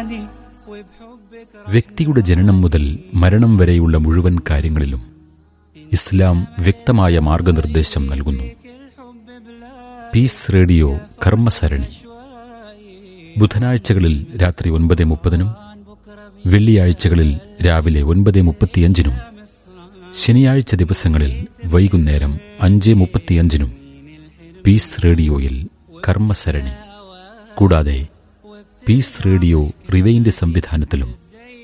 عادي وبحبك വ്യക്തിയുടെ ജനനം മുതൽ മരണം വരെയുള്ള മുഴുവൻ കാര്യങ്ങളിലും ഇസ്ലാം വ്യക്തമായ മാർഗനിർദ്ദേശം നൽകുന്നു الحب بلا പീസ് റേഡിയോ കർമ്മസരണി شوي ബുധനാഴ്ചകളിൽ രാത്രി ഒൻപത് മുപ്പതിനും عن بكرة വെള്ളിയാഴ്ചകളിൽ രാവിലെ ഒൻപത് മുപ്പത്തിയഞ്ചിനും ശനിയാഴ്ച ദിവസങ്ങളിൽ വൈകുന്നേരം അഞ്ച് മുപ്പത്തിയഞ്ചിനും പീസ് റേഡിയോയിൽ കർമ്മസരണി കൂടാതെ പീസ് റേഡിയോ റിവൈൻഡ് സംവിധാനത്തിലും